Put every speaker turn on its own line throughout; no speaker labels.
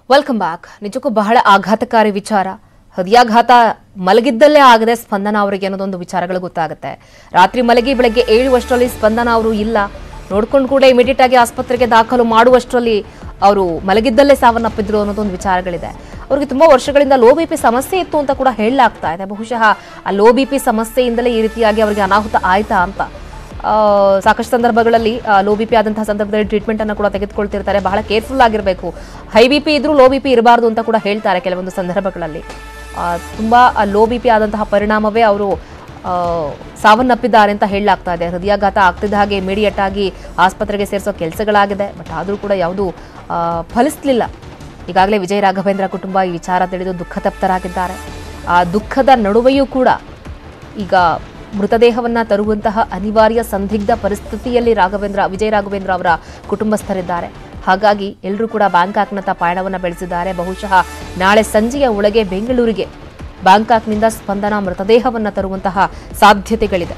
welcome back ನಿಜಕ್ಕೂ ಬಹಳ ಆಘಾತಕಾರಿ ವಿಚಾರ ಹೃದಯಾಘಾತ ಮಲಗಿದ್ದಲ್ಲೇ ಆಗದೆ ಸ್ಪಂದನ ಅವರಿಗೆ ಅನ್ನೋದೊಂದು ವಿಚಾರಗಳು ಗೊತ್ತಾಗುತ್ತೆ ರಾತ್ರಿ ಮಲಗಿ ಬೆಳಗ್ಗೆ ಏಳುವಷ್ಟರಲ್ಲಿ ಸ್ಪಂದನ ಅವರು ಇಲ್ಲ ನೋಡ್ಕೊಂಡು ಕೂಡ ಇಮಿಡಿಯೇಟ್ ಆಗಿ ಆಸ್ಪತ್ರೆಗೆ ದಾಖಲು ಮಾಡುವಷ್ಟರಲ್ಲಿ ಅವರು ಮಲಗಿದ್ದಲ್ಲೇ ಸಾವನ್ನಪ್ಪಿದ್ರು ಅನ್ನೋದೊಂದು ವಿಚಾರಗಳಿದೆ ಅವ್ರಿಗೆ ತುಂಬಾ ವರ್ಷಗಳಿಂದ ಲೋ ಬಿ ಪಿ ಸಮಸ್ಯೆ ಇತ್ತು ಅಂತ ಕೂಡ ಹೇಳಲಾಗ್ತಾ ಇದೆ ಬಹುಶಃ ಆ ಲೋ ಬಿ ಪಿ ಸಮಸ್ಯೆಯಿಂದಲೇ ಈ ರೀತಿಯಾಗಿ ಅವರಿಗೆ ಅನಾಹುತ ಆಯ್ತಾ ಅಂತ ಆ, ಸಾಕಷ್ಟು ಸಂದರ್ಭಗಳಲ್ಲಿ ಲೋ ಬಿ ಪಿ ಆದಂತಹ ಸಂದರ್ಭದಲ್ಲಿ ಟ್ರೀಟ್ಮೆಂಟ್ ಅನ್ನು ಕೂಡ ತೆಗೆದುಕೊಳ್ತಿರ್ತಾರೆ ಬಹಳ ಕೇರ್ಫುಲ್ ಆಗಿರಬೇಕು ಹೈ ಬಿ ಪಿ ಇದ್ರೂ ಲೋ ಬಿ ಪಿ ಇರಬಾರ್ದು ಅಂತ ಕೂಡ ಹೇಳ್ತಾರೆ ಕೆಲವೊಂದು ಸಂದರ್ಭಗಳಲ್ಲಿ ಆ, ತುಂಬಾ ಲೋ ಬಿ ಪಿ ಆದಂತಹ ಪರಿಣಾಮವೇ ಅವರು ಆ, ಸಾವನ್ನಪ್ಪಿದ್ದಾರೆ ಅಂತ ಹೇಳಲಾಗ್ತಾ ಇದೆ ಹೃದಯಾಘಾತ ಆಗ್ತಿದ್ದ ಹಾಗೆ ಇಮಿಡಿಯೇಟ್ ಆಗಿ ಆಸ್ಪತ್ರೆಗೆ ಸೇರಿಸೋ ಕೆಲಸಗಳಾಗಿದೆ ಬಟ್ ಆದರೂ ಕೂಡ ಯಾವುದು ಫಲಿಸ್ಲಿಲ್ಲ ಈಗಾಗಲೇ ವಿಜಯ ರಾಘವೇಂದ್ರ ಕುಟುಂಬ ಈ ವಿಚಾರ ತಿಳಿದು ದುಃಖ ತಪ್ತರಾಗಿದ್ದಾರೆ ಆ ದುಃಖದ ನಡುವೆಯೂ ಕೂಡ ಈಗ ಮೃತದೇಹವನ್ನ ತರುವಂತಹ ಅನಿವಾರ್ಯ ಸಂದಿಗ್ಧ ಪರಿಸ್ಥಿತಿಯಲ್ಲಿ ರಾಘವೇಂದ್ರ ವಿಜಯ ರಾಘವೇಂದ್ರ ಅವರ ಕುಟುಂಬಸ್ಥರಿದ್ದಾರೆ ಹಾಗಾಗಿ ಎಲ್ಲರೂ ಕೂಡ ಬ್ಯಾಂಕಾಕ್ನತ್ತ ಪಯಣವನ್ನ ಬೆಳೆಸಿದ್ದಾರೆ ಬಹುಶಃ ನಾಳೆ ಸಂಜೆಯ ಒಳಗೆ ಬೆಂಗಳೂರಿಗೆ ಬ್ಯಾಂಕಾಕ್ನಿಂದ ಸ್ಪಂದನ ಮೃತದೇಹವನ್ನ ತರುವಂತಹ ಸಾಧ್ಯತೆಗಳಿದೆ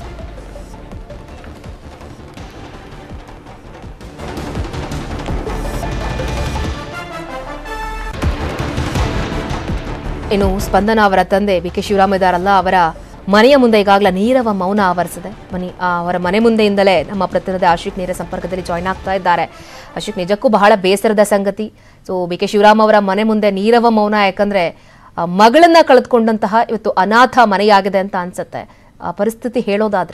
ಇನ್ನು ಸ್ಪಂದನ ಅವರ ತಂದೆ ಬಿ ಕೆ ಶಿವರಾಮ ಇದಾರಲ್ಲ ಅವರ ಮನೆಯ ಮುಂದೆ ಈಗಾಗಲೇ ನೀರವ ಮೌನ ಆವರಿಸಿದೆ ಮನಿ ಆ, ಅವರ ಮನೆ ಮುಂದೆಯಿಂದಲೇ ನಮ್ಮ ಪ್ರತಿನಿಧಿ ಆಶಿಕ್ ನೇರ ಸಂಪರ್ಕದಲ್ಲಿ ಜಾಯ್ನ್ ಆಗ್ತಾ ಇದ್ದಾರೆ ಆಶಿಕ್ ನಿಜಕ್ಕೂ ಬಹಳ ಬೇಸರದ ಸಂಗತಿ ಸೊ ಬಿ ಕೆ ಶಿವರಾಮ್ ಅವರ ಮನೆ ಮುಂದೆ ನೀರವ ಮೌನ ಯಾಕಂದ್ರೆ ಆ, ಮಗಳನ್ನ ಕಳೆದುಕೊಂಡಂತಹ ಇವತ್ತು ಅನಾಥ ಮನೆಯಾಗಿದೆ ಅಂತ ಅನ್ಸುತ್ತೆ ಆ ಪರಿಸ್ಥಿತಿ ಹೇಳೋದಾದ್ರೆ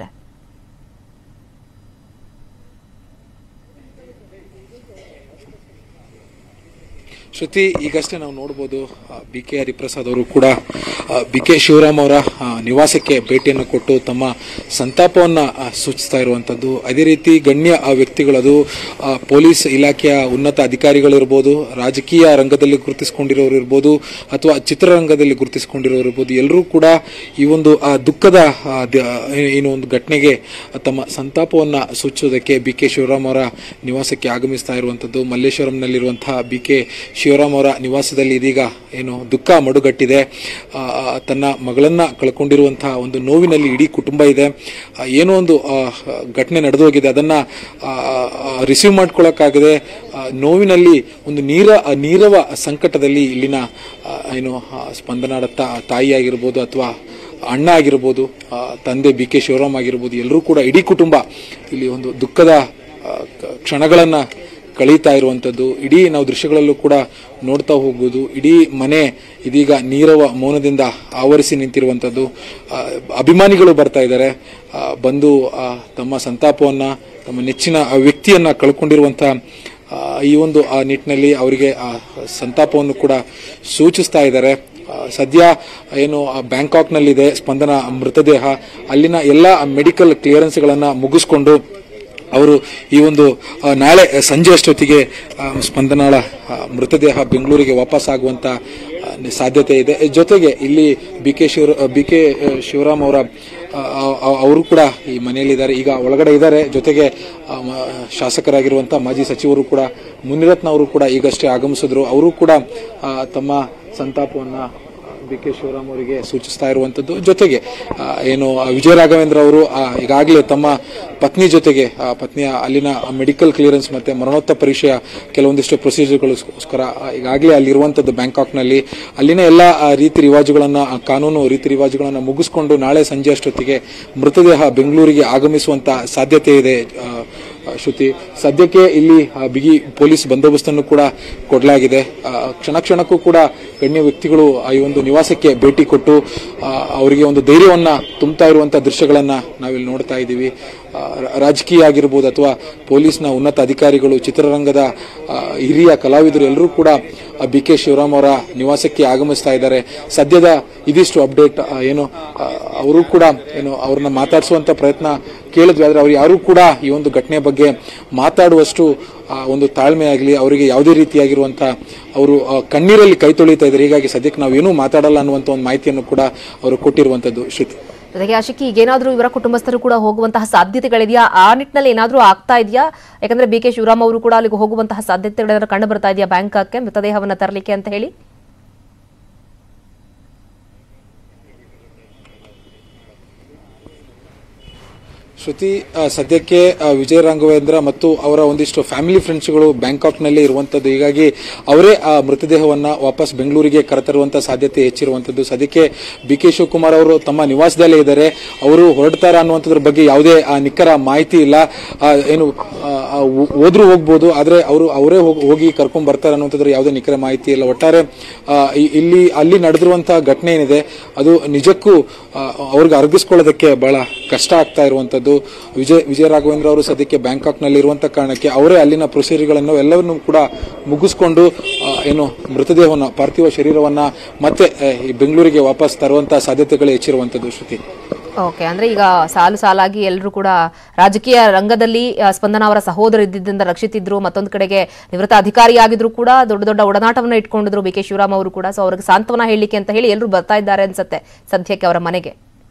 ಶ್ರುತಿ ಈಗಷ್ಟೇ ನಾವು ನೋಡ್ಬೋದು ಬಿ ಕೆ ಹರಿಪ್ರಸಾದ್ ಅವರು ಕೂಡ ಬಿ ಕೆ ಶಿವರಾಮ್ ಅವರ ಆ, ನಿವಾಸಕ್ಕೆ ಭೇಟಿಯನ್ನು ಕೊಟ್ಟು ತಮ್ಮ ಸಂತಾಪವನ್ನು ಆ, ಸೂಚಿಸ್ತಾ ಇರುವಂಥದ್ದು ಅದೇ ರೀತಿ ಗಣ್ಯ ಆ, ವ್ಯಕ್ತಿಗಳದು ಆ, ಪೊಲೀಸ್ ಇಲಾಖೆಯ ಉನ್ನತ ಅಧಿಕಾರಿಗಳಿರ್ಬೋದು ರಾಜಕೀಯ ರಂಗದಲ್ಲಿ ಗುರುತಿಸಿಕೊಂಡಿರೋರು ಇರ್ಬೋದು ಅಥವಾ ಚಿತ್ರರಂಗದಲ್ಲಿ ಗುರುತಿಸಿಕೊಂಡಿರೋರು ಇರ್ಬೋದು ಎಲ್ಲರೂ ಕೂಡ ಈ ಒಂದು ಆ, ದುಃಖದ ಆ, ದ- ಏನು ಒಂದು ಘಟನೆಗೆ ತಮ್ಮ ಸಂತಾಪವನ್ನು ಸೂಚಿಸೋದಕ್ಕೆ ಬಿ ಕೆ ಶಿವರಾಮ್ ಅವರ ನಿವಾಸಕ್ಕೆ ಆಗಮಿಸ್ತಾ ಇರುವಂಥದ್ದು ಮಲ್ಲೇಶ್ವರಂನಲ್ಲಿರುವಂತಹ ಬಿ ಕೆ ಶಿವರಾಮ್ ಅವರ ನಿವಾಸದಲ್ಲಿ ಇದೀಗ ಏನು ದುಃಖ ಮಡುಗಟ್ಟಿದೆ ಆ, ಆ, ತನ್ನ ಮಗಳನ್ನ ಕಳ್ಕೊಂಡಿರುವಂತಹ ಒಂದು ನೋವಿನಲ್ಲಿ ಇಡೀ ಕುಟುಂಬ ಇದೆ ಆ, ಏನೋ ಒಂದು ಆ, ಘಟನೆ ನಡೆದು ಹೋಗಿದೆ ಅದನ್ನ ರಿಸೀವ್ ಮಾಡ್ಕೊಳ್ಳೋಕ್ಕಾಗದೆ ಆ, ನೋವಿನಲ್ಲಿ ಒಂದು ನೀರ ನೀರವ ಸಂಕಟದಲ್ಲಿ ಇಲ್ಲಿನ ಆ, ಏನು ಆ, ಸ್ಪಂದನಾಡ ತಾ- ತಾಯಿ ಆಗಿರ್ಬೋದು ಅಥವಾ ಅಣ್ಣ ಆಗಿರ್ಬೋದು ಆ, ತಂದೆ ಬಿ ಕೆ ಶಿವರಾಮ್ ಆಗಿರ್ಬೋದು ಎಲ್ಲರೂ ಕೂಡ ಇಡೀ ಕುಟುಂಬ ಇಲ್ಲಿ ಒಂದು ದುಃಖದ ಆ, ಕ- ಕ್ಷಣಗಳನ್ನ ಕಳೀತಾ ಇರುವಂಥದ್ದು ಇಡೀ ನಾವು ದೃಶ್ಯಗಳಲ್ಲೂ ಕೂಡ ನೋಡ್ತಾ ಹೋಗುವುದು ಇಡೀ ಮನೆ ಇದೀಗ ನೀರವ ಮೌನದಿಂದ ಆವರಿಸಿ ನಿಂತಿರುವಂಥದ್ದು ಆ, ಅಭಿಮಾನಿಗಳು ಬರ್ತಾ ಇದ್ದಾರೆ ಆ, ಬಂದು ಆ, ತಮ್ಮ ಸಂತಾಪವನ್ನ ತಮ್ಮ ನೆಚ್ಚಿನ ಆ ವ್ಯಕ್ತಿಯನ್ನ ಕಳ್ಕೊಂಡಿರುವಂಥ ಆ, ಈ ಒಂದು ಆ ನಿಟ್ಟಿನಲ್ಲಿ ಅವರಿಗೆ ಆ ಸಂತಾಪವನ್ನು ಕೂಡ ಸೂಚಿಸ್ತಾ ಇದ್ದಾರೆ ಆ, ಸದ್ಯ ಏನು ಆ ಬ್ಯಾಂಕಾಕ್ನಲ್ಲಿದೆ ಸ್ಪಂದನ ಮೃತದೇಹ ಅಲ್ಲಿನ ಎಲ್ಲ ಮೆಡಿಕಲ್ ಕ್ಲಿಯರೆನ್ಸ್ಗಳನ್ನು ಮುಗಿಸ್ಕೊಂಡು ಅವರು ಈ ಒಂದು ಆ, ನಾಳೆ ಸಂಜೆ ಅಷ್ಟೊತ್ತಿಗೆ ಆ, ಸ್ಪಂದನಾಳ ಆ, ಮೃತದೇಹ ಬೆಂಗಳೂರಿಗೆ ವಾಪಸ್ ಆಗುವಂತ ಆ, ಸಾಧ್ಯತೆ ಇದೆ ಜೊತೆಗೆ ಇಲ್ಲಿ B K Shiva B K Shivaram ಅವರ ಆ, ಆ, ಅವರು ಕೂಡ ಈ ಮನೆಯಲ್ಲಿದ್ದಾರೆ ಈಗ ಒಳಗಡೆ ಇದ್ದಾರೆ ಜೊತೆಗೆ ಆ, ಮ- ಶಾಸಕರಾಗಿರುವಂತ ಮಾಜಿ ಸಚಿವರು ಕೂಡ ಮುನಿರತ್ನ ಅವರು ಕೂಡ ಈಗಷ್ಟೇ ಆಗಮಿಸಿದ್ರು ಅವರು ಕೂಡ ಆ, ತಮ್ಮ ಸಂತಾಪವನ್ನ ಬಿ ಕೆ ಶಿವರಾಮ್ ಅವರಿಗೆ ಸೂಚಿಸ್ತಾ ಇರುವಂತದ್ದು ಜೊತೆಗೆ ಆ, ಏನು ಆ, ವಿಜಯ ರಾಘವೇಂದ್ರ ಅವರು ಆ, ಈಗಾಗಲೇ ತಮ್ಮ ಪತ್ನಿ ಜೊತೆಗೆ ಆ, ಪತ್ನಿಯ ಅಲ್ಲಿನ ಮೆಡಿಕಲ್ ಕ್ಲಿಯರೆನ್ಸ್ ಮತ್ತೆ ಮರಣೋತ್ತರ ಪರೀಕ್ಷೆಯ ಕೆಲವೊಂದಿಷ್ಟು ಪ್ರೊಸೀಜರ್ಗೋಸ್ಕರ ಈಗಾಗಲೇ ಅಲ್ಲಿರುವಂತದ್ದು ಬ್ಯಾಂಕಾಕ್ನಲ್ಲಿ ಅಲ್ಲಿನ ಎಲ್ಲ ಆ, ರೀತಿ ರಿವಾಜುಗಳನ್ನ ಆ, ಕಾನೂನು ರೀತಿ ರಿವಾಜುಗಳನ್ನ ಮುಗಿಸ್ಕೊಂಡು ನಾಳೆ ಸಂಜೆ ಅಷ್ಟೊತ್ತಿಗೆ ಮೃತದೇಹ ಬೆಂಗಳೂರಿಗೆ ಆಗಮಿಸುವಂತ ಸಾಧ್ಯತೆ ಇದೆ ಆ, ಶ್ರುತಿ ಸದ್ಯಕ್ಕೆ ಇಲ್ಲಿ ಆ, ಬಿಗಿ ಪೊಲೀಸ್ ಬಂದೋಬಸ್ತನ್ನು ಕೂಡ ಕೊಡಲಾಗಿದೆ ಆ, ಕ್ಷಣ ಕ್ಷಣಕ್ಕೂ ಕೂಡ ಗಣ್ಯ ವ್ಯಕ್ತಿಗಳು ಆ ಈ ಒಂದು ನಿವಾಸಕ್ಕೆ ಭೇಟಿ ಕೊಟ್ಟು ಆ, ಅವರಿಗೆ ಒಂದು ಧೈರ್ಯವನ್ನ ತುಂಬುತ್ತಾ ಇರುವಂತಹ ದೃಶ್ಯಗಳನ್ನ ನಾವಿಲ್ಲಿ ನೋಡ್ತಾ ಇದ್ದೀವಿ ಆ, ರ- ರಾಜಕೀಯ ಆಗಿರ್ಬೋದು ಅಥವಾ ಪೊಲೀಸ್ನ ಉನ್ನತ ಅಧಿಕಾರಿಗಳು ಚಿತ್ರರಂಗದ ಆ, ಹಿರಿಯ ಕಲಾವಿದರು ಎಲ್ಲರೂ ಕೂಡ ಬಿ ಕೆ ಶಿವರಾಮ್ ಅವರ ನಿವಾಸಕ್ಕೆ ಆಗಮಿಸ್ತಾ ಇದ್ದಾರೆ ಸದ್ಯದ ಇದಿಷ್ಟು ಅಪ್ಡೇಟ್ ಆ, ಏನು ಆ, ಅವರು ಕೂಡ ಏನು ಅವ್ರನ್ನ ಮಾತಾಡಿಸುವಂತ ಪ್ರಯತ್ನ ಕೇಳಿದ್ವಿ ಆದ್ರೆ ಅವ್ರು ಯಾರು ಕೂಡ ಈ ಒಂದು ಘಟನೆ ಬಗ್ಗೆ ಮಾತಾಡುವಷ್ಟು ಆ, ಒಂದು ತಾಳ್ಮೆ ಆಗಲಿ ಅವರಿಗೆ ಯಾವುದೇ ರೀತಿಯಾಗಿರುವಂತ ಅವರು ಆ, ಕಣ್ಣೀರಲ್ಲಿ ಕೈ ತೊಳಿತಾ ಇದ್ದಾರೆ ಹೀಗಾಗಿ ಸದ್ಯಕ್ಕೆ ನಾವೇನೂ ಮಾತಾಡಲ್ಲ ಅನ್ನುವಂತ ಒಂದು ಮಾಹಿತಿಯನ್ನು ಕೂಡ ಅವರು ಕೊಟ್ಟಿರುವಂತದ್ದು ಶ್ರುತಿ
ಜೊತೆಗೆ ಆಶಿಕಿ ಈಗೇನಾದ್ರೂ ಇವರ ಕುಟುಂಬಸ್ಥರು ಕೂಡ ಹೋಗುವಂತಹ ಸಾಧ್ಯತೆಗಳಿದೆಯಾ ಆ ನಿಟ್ಟಿನಲ್ಲಿ ಏನಾದ್ರೂ ಆಗ್ತಾ ಇದೆಯಾ ಯಾಕಂದ್ರೆ ಬಿ ಕೆ ಶಿವರಾಮ್ ಅವರು ಕೂಡ ಅಲ್ಲಿಗೆ ಹೋಗುವಂತಹ ಸಾಧ್ಯತೆಗಳೇನಾದ್ರೂ ಕಂಡು ಬರ್ತಾ ಇದೆಯಾ ಬ್ಯಾಂಕಾಕ್ಗೆ ಮೃತದೇಹವನ್ನ ತರಲಿಕ್ಕೆ ಅಂತ ಹೇಳಿ
ಶ್ರುತಿ ಆ, ಸದ್ಯಕ್ಕೆ ಆ, ವಿಜಯ ರಾಘವೇಂದ್ರ ಮತ್ತು ಅವರ ಒಂದಿಷ್ಟು ಫ್ಯಾಮಿಲಿ ಫ್ರೆಂಡ್ಸ್ಗಳು ಬ್ಯಾಂಕಾಕ್ನಲ್ಲಿ ಇರುವಂತದ್ದು ಹೀಗಾಗಿ ಅವರೇ ಆ ಮೃತದೇಹವನ್ನ ವಾಪಸ್ ಬೆಂಗಳೂರಿಗೆ ಕರೆತರುವಂತ ಸಾಧ್ಯತೆ ಹೆಚ್ಚಿರುವಂತದ್ದು ಸದ್ಯಕ್ಕೆ ಬಿ ಕೆ ಶಿವಕುಮಾರ್ ಅವರು ತಮ್ಮ ನಿವಾಸದಲ್ಲೇ ಇದ್ದಾರೆ ಅವರು ಹೊರಡ್ತಾರ ಅನ್ನುವಂಥದ್ರ ಬಗ್ಗೆ ಯಾವುದೇ ಆ, ನಿಖರ ಮಾಹಿತಿ ಇಲ್ಲ ಆ, ಏನು ಆ, ಆ, ಹೋ- ಹೋದ್ರೂ ಹೋಗ್ಬೋದು ಆದ್ರೆ ಅವರು ಅವರೇ ಹೋಗ್- ಹೋಗಿ ಕರ್ಕೊಂಡ್ ಬರ್ತಾರೆ ಅನ್ನುವಂಥದ್ರ ಯಾವುದೇ ನಿಖರ ಮಾಹಿತಿ ಇಲ್ಲ ಒಟ್ಟಾರೆ ಆ, ಇ- ಇಲ್ಲಿ ಅಲ್ಲಿ ನಡೆದಿರುವಂತಹ ಘಟನೆ ಏನಿದೆ ಅದು ನಿಜಕ್ಕೂ ಆ, ಅವ್ರಿಗೆ ಅರ್ಗಿಸ್ಕೊಳ್ಳೋದಕ್ಕೆ ಬಹಳ ಕಷ್ಟ ಆಗ್ತಾ ಇರುವಂತದ್ದು ವಿಜಯ್ ವಿಜಯ ರಾಘವೇಂದ್ರ ಅವರು ಸದ್ಯಕ್ಕೆ ಬ್ಯಾಂಕಾಕ್ ನಲ್ಲಿ ಇರುವಂತ ಕಾರಣಕ್ಕೆ ಅವರೇ ಅಲ್ಲಿನ ಪ್ರೊಸೀಜರ್ಗಳನ್ನು ಎಲ್ಲವನ್ನೂ ಕೂಡ ಮುಗಿಸ್ಕೊಂಡು ಆ, ಏನು ಮೃತದೇಹವನ್ನ ಪಾರ್ಥಿವ ಶರೀರವನ್ನ ಮತ್ತೆ ಆ, ಈ ಬೆಂಗಳೂರಿಗೆ ವಾಪಸ್ ತರುವಂತ ಸಾಧ್ಯತೆಗಳು ಹೆಚ್ಚಿರುವಂತದ್ದು ಶ್ರುತಿ
ಓಕೆ ಅಂದ್ರೆ ಈಗ ಸಾಲು ಸಾಲಾಗಿ ಎಲ್ಲರೂ ಕೂಡ ರಾಜಕೀಯ ರಂಗದಲ್ಲಿ ಆ, ಸ್ಪಂದನ ಅವರ ಸಹೋದರ ಇದ್ದಿದ್ದರಿಂದ ರಕ್ಷಿತಿದ್ರು ಮತ್ತೊಂದು ಕಡೆಗೆ ನಿವೃತ್ತ ಅಧಿಕಾರಿಯಾಗಿದ್ರು ಕೂಡ ದೊಡ್ಡ ದೊಡ್ಡ ಒಡನಾಟವನ್ನ ಇಟ್ಕೊಂಡಿದ್ರು ಬಿ ಕೆ ಶಿವರಾಮ್ ಅವರು ಕೂಡ ಸೊ ಅವ್ರಿಗೆ ಸಾಂತ್ವನ ಹೇಳಲಿಕ್ಕೆ ಅಂತ ಹೇಳಿ ಎಲ್ಲರೂ ಬರ್ತಾ ಇದ್ದಾರೆ ಅನ್ಸುತ್ತೆ ಸದ್ಯಕ್ಕೆ ಅವರ ಮನೆಗೆ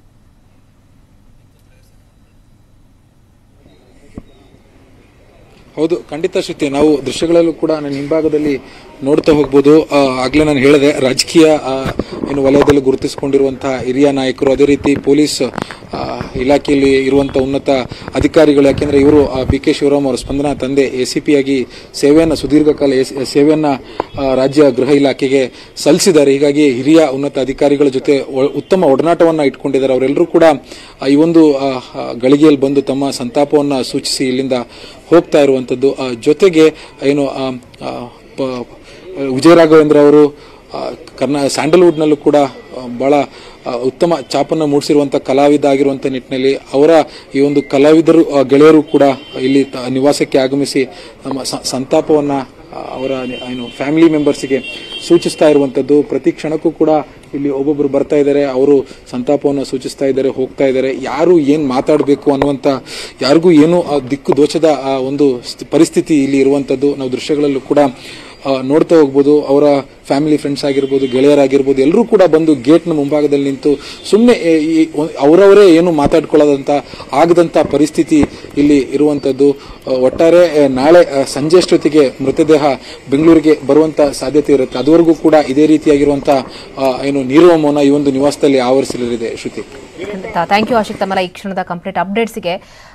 ಹೌದು ಖಂಡಿತ ಶ್ರುತಿ ನಾವು ದೃಶ್ಯಗಳಲ್ಲೂ ಕೂಡ ನನ್ನ ಹಿಂಭಾಗದಲ್ಲಿ ನೋಡ್ತಾ ಹೋಗ್ಬೋದು ಆ, ಆಗ್ಲೇ ನಾನು ಹೇಳಿದೆ ರಾಜಕೀಯ ಆ, ಏನು ವಲಯದಲ್ಲಿ ಗುರುತಿಸಿಕೊಂಡಿರುವಂತಹ ಹಿರಿಯ ನಾಯಕರು ಅದೇ ರೀತಿ ಪೊಲೀಸ್ ಆ, ಇಲಾಖೆಯಲ್ಲಿ ಇರುವಂತಹ ಉನ್ನತ ಅಧಿಕಾರಿಗಳು ಯಾಕೆಂದ್ರೆ ಇವರು ಬಿ ಕೆ ಶಿವರಾಮ್ ಅವರ ಸ್ಪಂದನ ತಂದೆ ಎ ಸಿ ಪಿ ಆಗಿ ಸೇವೆಯನ್ನ ಸುದೀರ್ಘ ಕಾಲ ಎಸ್- ಸೇವೆಯನ್ನ ಆ, ರಾಜ್ಯ ಗೃಹ ಇಲಾಖೆಗೆ ಸಲ್ಲಿಸಿದ್ದಾರೆ ಹೀಗಾಗಿ ಹಿರಿಯ ಉನ್ನತ ಅಧಿಕಾರಿಗಳ ಜೊತೆ ಒ- ಉತ್ತಮ ಒಡನಾಟವನ್ನ ಇಟ್ಕೊಂಡಿದ್ದಾರೆ ಅವರೆಲ್ಲರೂ ಕೂಡ ಆ, ಈ ಒಂದು ಆ, ಆ, ಗಳಿಗೆಯಲ್ಲಿ ಬಂದು ತಮ್ಮ ಸಂತಾಪವನ್ನ ಸೂಚಿಸಿ ಇಲ್ಲಿಂದ ಹೋಗ್ತಾ ಇರುವಂತದ್ದು ಆ, ಜೊತೆಗೆ ಏನು ಆ, ಆ, ಪ- ವಿಜಯ ರಾಘವೇಂದ್ರ ಅವರು ಆ, ಕರ್ನಾ ಸ್ಯಾಂಡಲ್ವುಡ್ನಲ್ಲೂ ಕೂಡ ಆ, ಬಹಳ ಆ, ಉತ್ತಮ ಛಾಪನ್ನ ಮೂಡಿಸಿರುವಂತ ಕಲಾವಿದ ಆಗಿರುವಂತ ನಿಟ್ಟಿನಲ್ಲಿ ಅವರ ಈ ಒಂದು ಕಲಾವಿದರು ಆ, ಗೆಳೆಯರು ಕೂಡ ಇಲ್ಲಿ ತ- ನಿವಾಸಕ್ಕೆ ಆಗಮಿಸಿ ನಮ್ಮ ಸ- ಸಂತಾಪವನ್ನ ಆ, ಅವರ ಏನು ಫ್ಯಾಮಿಲಿ ಮೆಂಬರ್ಸ್ಗೆ ಸೂಚಿಸ್ತಾ ಇರುವಂತದ್ದು ಪ್ರತಿ ಕ್ಷಣಕ್ಕೂ ಕೂಡ ಇಲ್ಲಿ ಒಬ್ಬೊಬ್ರು ಬರ್ತಾ ಇದ್ದಾರೆ ಅವರು ಸಂತಾಪವನ್ನು ಸೂಚಿಸ್ತಾ ಇದ್ದಾರೆ ಹೋಗ್ತಾ ಇದ್ದಾರೆ ಯಾರು ಏನ್ ಮಾತಾಡಬೇಕು ಅನ್ನುವಂತ ಯಾರಿಗೂ ಏನು ಆ ದಿಕ್ಕು ದೋಚದ ಆ ಒಂದು ಸ್ಥಿ- ಪರಿಸ್ಥಿತಿ ಇಲ್ಲಿ ಇರುವಂತದ್ದು ನಾವು ದೃಶ್ಯಗಳಲ್ಲೂ ಕೂಡ ಆ, ನೋಡ್ತಾ ಹೋಗ್ಬೋದು ಅವರ ಫ್ಯಾಮಿಲಿ ಫ್ರೆಂಡ್ಸ್ ಆಗಿರ್ಬೋದು ಗೆಳೆಯರಾಗಿರ್ಬೋದು ಎಲ್ಲರೂ ಕೂಡ ಬಂದು ಗೇಟ್ನ ಮುಂಭಾಗದಲ್ಲಿ ನಿಂತು ಸುಮ್ಮನೆ ಅವರವರೇ ಏನು ಮಾತಾಡ್ಕೊಳ್ಳೋದಂತ ಆಗದಂತ ಪರಿಸ್ಥಿತಿ ಇಲ್ಲಿ ಇರುವಂತದ್ದು ಆ, ಒಟ್ಟಾರೆ ಆ, ನಾಳೆ ಆ, ಸಂಜೆ ಅಷ್ಟೊತ್ತಿಗೆ ಮೃತದೇಹ ಬೆಂಗಳೂರಿಗೆ ಬರುವಂತ ಸಾಧ್ಯತೆ ಇರುತ್ತೆ ಅದುವರೆಗೂ ಕೂಡ ಇದೇ ರೀತಿಯಾಗಿರುವಂತಹ ಆ, ಏನು ನೀರುವ ಮೌನ ಈ ಒಂದು ನಿವಾಸದಲ್ಲಿ ಆವರಿಸಲಿದೆ ಶ್ರುತಿ
ಖಂಡಿತ ಥ್ಯಾಂಕ್ ಯು ಆಶಿಕ್ ತಮ್ಮಲ್ಲ ಈ ಕ್ಷಣದ ಕಂಪ್ಲೀಟ್ ಅಪ್ಡೇಟ್ಸ್ಗೆ